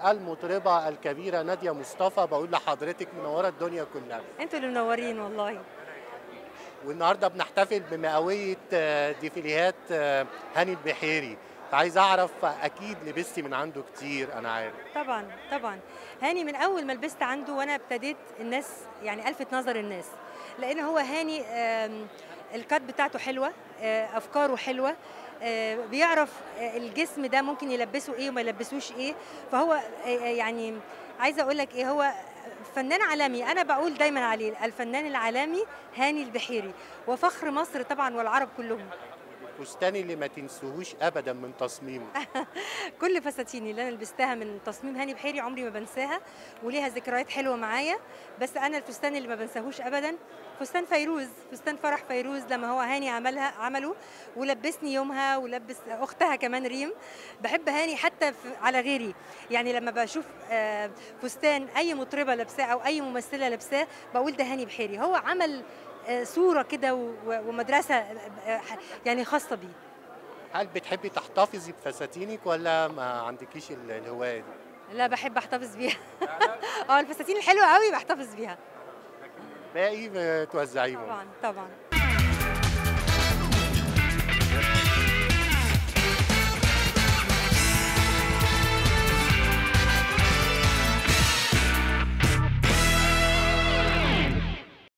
المطربه الكبيره ناديه مصطفى بقول لحضرتك منوره الدنيا كلها انتوا اللي منورين والله والنهارده بنحتفل بمئويه آه، ديفيليهات آه، هاني البحيري فعايز اعرف اكيد لبستي من عنده كتير انا عارف طبعا طبعا هاني من اول ما لبست عنده وانا ابتديت الناس يعني الفت نظر الناس لان هو هاني آم، الكات بتاعته حلوه آه، افكاره حلوه آه، بيعرف آه، الجسم ده ممكن يلبسه ايه وما يلبسوش ايه فهو آه، يعني عايزه اقول لك ايه هو فنان عالمي انا بقول دايما عليه الفنان العالمي هاني البحيري وفخر مصر طبعا والعرب كلهم الفستان اللي ما تنسوهوش ابدا من تصميمه كل فساتيني اللي انا لبستها من تصميم هاني بحيري عمري ما بنساها وليها ذكريات حلوه معايا بس انا الفستان اللي ما بنساهوش ابدا فستان فيروز فستان فرح فيروز لما هو هاني عملها عمله ولبسني يومها ولبس اختها كمان ريم بحب هاني حتى في على غيري يعني لما بشوف آه، فستان اي مطربه لابساه او اي ممثله لابساه بقول ده هاني بحيري هو عمل آه، صوره كده و- ومدرسه آه، يعني خاصه بيه هل بتحبي تحتفظي بفساتينك ولا ما عندكيش ال- الهوايه دي لا بحب احتفظ بيها اه الفساتين الحلوه قوي بحتفظ بيها باقي بتوزعيهم طبعا طبعا